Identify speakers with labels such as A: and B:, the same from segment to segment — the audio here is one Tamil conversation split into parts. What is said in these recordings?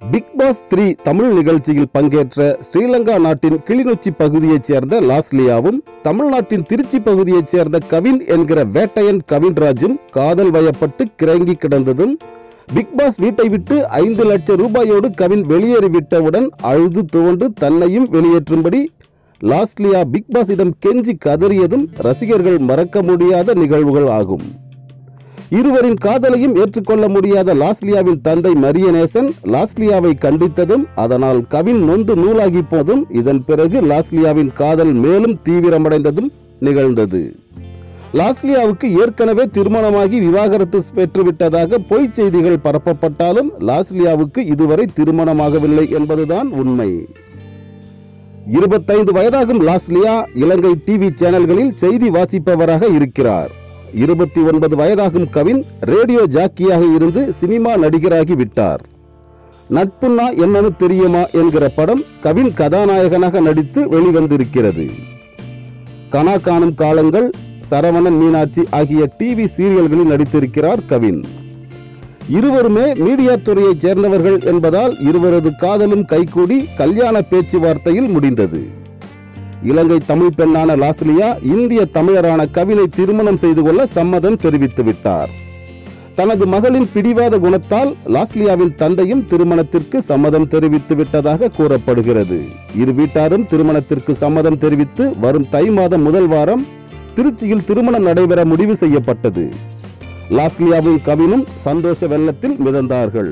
A: பிக் பாஸ் த்ரீ தமிழ் நிகழ்ச்சியில் பங்கேற்ற ஸ்ரீலங்கா நாட்டின் கிளிநொச்சி பகுதியைச் சேர்ந்த லாஸ்லியாவும் தமிழ்நாட்டின் திருச்சி பகுதியைச் சேர்ந்த கவின் என்கிற வேட்டையன் கவின்ராஜும் காதல் வயப்பட்டு கிறங்கி கிடந்ததும் பிக் பாஸ் வீட்டை விட்டு ஐந்து லட்சம் ரூபாயோடு கவின் வெளியேறிவிட்டவுடன் அழுது துவண்டு தன்னையும் வெளியேற்றும்படி லாஸ்லியா பிக் பாஸிடம் கெஞ்சி கதறியதும் ரசிகர்கள் மறக்க முடியாத நிகழ்வுகள் ஆகும் இருவரின் காதலையும் ஏற்றுக்கொள்ள முடியாத லாஸ்லியாவின் தந்தை மரியநேசன் லாஸ்லியாவை கண்டித்ததும் அதனால் கவின் நொந்து நூலாகி போதும் இதன் பிறகு லாஸ்லியாவின் காதல் மேலும் தீவிரமடைந்ததும் நிகழ்ந்தது லாஸ்லியாவுக்கு ஏற்கனவே திருமணமாகி விவாகரத்து பெற்றுவிட்டதாக பொய்ச் செய்திகள் பரப்பப்பட்டாலும் லாஸ்லியாவுக்கு இதுவரை திருமணமாகவில்லை என்பதுதான் உண்மை இருபத்தைந்து வயதாகும் லாஸ்லியா இலங்கை டிவி சேனல்களில் செய்தி வாசிப்பவராக இருக்கிறார் இருபத்தி ஒன்பது வயதாகும் கவின் ரேடியோ ஜாக்கியாக இருந்து சினிமா நடிகராகி விட்டார் நட்புன்னா என்னன்னு தெரியுமா என்கிற படம் கவின் கதாநாயகனாக நடித்து வெளிவந்திருக்கிறது கனா காணும் காலங்கள் சரவணன் மீனாட்சி ஆகிய டிவி சீரியல்களில் நடித்திருக்கிறார் கவின் இருவருமே மீடியா துறையைச் சேர்ந்தவர்கள் என்பதால் இருவரது காதலும் கைகூடி கல்யாண பேச்சுவார்த்தையில் முடிந்தது இலங்கை தமிழ் பெண்ணான லாஸ்லியா இந்திய தமிழரான கவினை திருமணம் செய்து கொள்ள சம்மதம் தெரிவித்து விட்டார் தனது மகளின் பிடிவாத குணத்தால் லாஸ்லியாவின் தந்தையும் திருமணத்திற்கு சம்மதம் தெரிவித்து விட்டதாக கூறப்படுகிறது இரு வீட்டாரும் திருமணத்திற்கு சம்மதம் தெரிவித்து வரும் தை மாதம் முதல் வாரம் திருச்சியில் திருமணம் நடைபெற முடிவு செய்யப்பட்டது லாஸ்லியாவும் கவினும் சந்தோஷ வெள்ளத்தில் மிதந்தார்கள்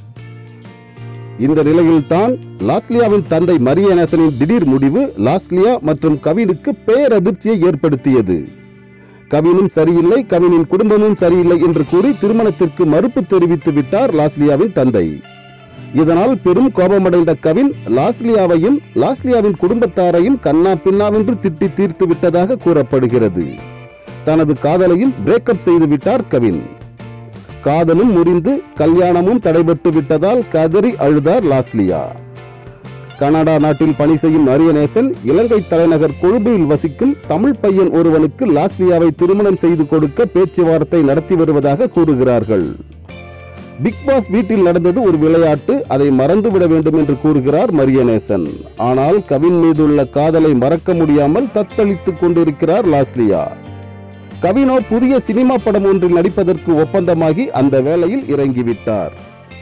A: இந்த நிலையில்தான் லாஸ்லியாவின் தந்தை மரியநேசனின் திடீர் முடிவு லாஸ்லியா மற்றும் கவினுக்கு பேரதிர்ச்சியை ஏற்படுத்தியது கவினும் சரியில்லை கவினின் குடும்பமும் சரியில்லை என்று கூறி திருமணத்திற்கு மறுப்பு தெரிவித்து விட்டார் லாஸ்லியாவின் தந்தை இதனால் பெரும் கோபமடைந்த கவின் லாஸ்லியாவையும் லாஸ்லியாவின் குடும்பத்தாரையும் கண்ணா பின்னாவென்று திட்டி தீர்த்து விட்டதாக கூறப்படுகிறது தனது காதலையும் பிரேக்கப் செய்து விட்டார் கவின் காதலும் முறிந்து கல்யாணமும் தடைபட்டு விட்டதால் கதறி அழுதார் லாஸ்லியா கனடா நாட்டில் பணி செய்யும் அரியநேசன் இலங்கை தலைநகர் கொழும்பில் வசிக்கும் தமிழ் பையன் ஒருவனுக்கு லாஸ்லியாவை திருமணம் செய்து கொடுக்க பேச்சுவார்த்தை நடத்தி வருவதாக கூறுகிறார்கள் பிக் பாஸ் வீட்டில் நடந்தது ஒரு விளையாட்டு அதை மறந்துவிட வேண்டும் என்று கூறுகிறார் மரியநேசன் ஆனால் கவின் மீதுள்ள காதலை மறக்க முடியாமல் தத்தளித்துக் கொண்டிருக்கிறார் லாஸ்லியா கவினோ புதிய சினிமா படம் ஒன்றில் நடிப்பதற்கு ஒப்பந்தமாகி அந்த வேலையில் இறங்கிவிட்டார்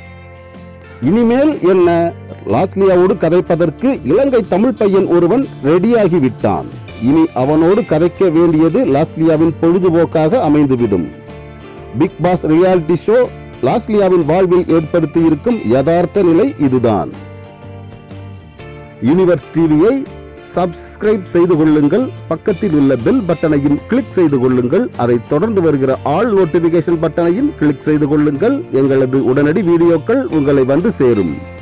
A: இனிமேல் என்ன லாஸ்லியாவோடு கதைப்பதற்கு இலங்கை தமிழ் பையன் ஒருவன் ரெடியாகி விட்டான் இனி அவனோடு கதைக்க வேண்டியது லாஸ்லியாவின் பொழுதுபோக்காக அமைந்துவிடும் பிக் பாஸ் ரியாலிட்டி ஷோ லாஸ்லியாவின் வாழ்வில் ஏற்படுத்தி இருக்கும் யதார்த்த நிலை இதுதான் யூனிவர்ஸ் டிவியை சப்ஸ்கிரைப் செய்து கொள்ளுங்கள் பக்கத்தில் உள்ள பெல் பட்டனையும் கிளிக் செய்து கொள்ளுங்கள் அதை தொடர்ந்து வருகிற ஆல் நோட்டிபிகேஷன் பட்டனையும் கிளிக் செய்து கொள்ளுங்கள் எங்களது உடனடி வீடியோக்கள் உங்களை வந்து சேரும்